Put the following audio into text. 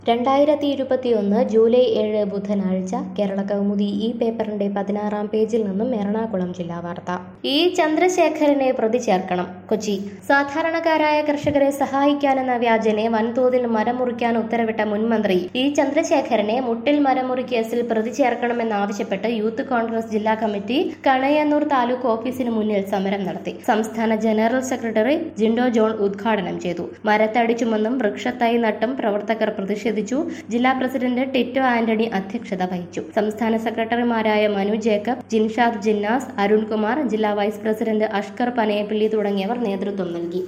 രണ്ടായിരത്തി ഇരുപത്തിയൊന്ന് ജൂലൈ ഏഴ് ബുധനാഴ്ച കേരള കൗമുദി ഈ പേപ്പറിന്റെ പതിനാറാം പേജിൽ നിന്നും എറണാകുളം ജില്ലാ വാർത്ത ഇ ചന്ദ്രശേഖരനെ പ്രതി ചേർക്കണം കൊച്ചി സാധാരണക്കാരായ കർഷകരെ സഹായിക്കാനെന്ന വ്യാജനെ വൻതോതിൽ മരം മുറിക്കാൻ ഉത്തരവിട്ട മുൻമന്ത്രി ഇ ചന്ദ്രശേഖരനെ മുട്ടിൽ മരമുറി കേസിൽ പ്രതി ചേർക്കണമെന്നാവശ്യപ്പെട്ട് യൂത്ത് കോൺഗ്രസ് ജില്ലാ കമ്മിറ്റി കണയന്നൂർ താലൂക്ക് ഓഫീസിന് മുന്നിൽ സമരം നടത്തി സംസ്ഥാന ജനറൽ സെക്രട്ടറി ജിൻഡോ ജോൺ ഉദ്ഘാടനം ചെയ്തു മരത്തടിച്ചുമെന്നും വൃക്ഷത്തൈ നട്ടും പ്രവർത്തകർ പ്രതിഷേധിച്ചു ജില്ലാ പ്രസിഡന്റ് ടിറ്റോ ആന്റണി അധ്യക്ഷത വഹിച്ചു സംസ്ഥാന സെക്രട്ടറിമാരായ മനു ജേക്കബ് ജിൻഷാദ് ജിന്നാസ് അരുൺകുമാർ ജില്ലാ വൈസ് പ്രസിഡന്റ് അഷ്കർ പനയപ്പിള്ളി തുടങ്ങിയവർ നേതൃത്വം നൽകി